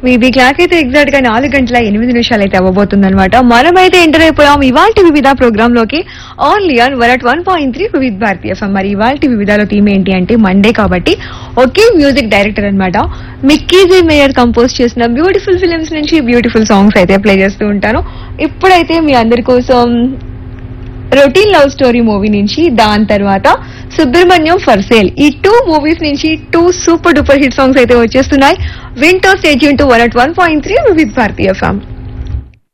వీధి క్లాక్ అయితే ఎగ్జాక్ట్ గా నాలుగు గంటల ఎనిమిది నిమిషాలు అయితే అవ్వబోతుంది అనమాట మనమైతే ఎంటర్ అయిపోయాం ఇవాల్టి వివిధ ప్రోగ్రామ్ లోకి only on one at one point three Vividh Bharatiya FM మరి ఇవాల్టి వివిధలో థీమ్ ఏంటి అంటే మండే కాబట్టి ఒకే మ్యూజిక్ డైరెక్టర్ అనమాట మిక్కీజీ మేయర్ కంపోజ్ చేసిన బ్యూటిఫుల్ ఫిలిమ్స్ నుంచి బ్యూటిఫుల్ సాంగ్స్ అయితే ప్లే చేస్తూ ఉంటాను ఇప్పుడైతే మీ అందరి కోసం రొటీన్ లవ్ స్టోరీ మూవీ నుంచి దాని తర్వాత సుబ్రహ్మణ్యం ఫర్ సేల్ ఈ టూ మూవీస్ నుంచి two super duper hit songs అయితే వచ్చేస్తున్నాయి వింటో స్టేజ్ టు one at one point three with Bharatiya ఫ్యామ్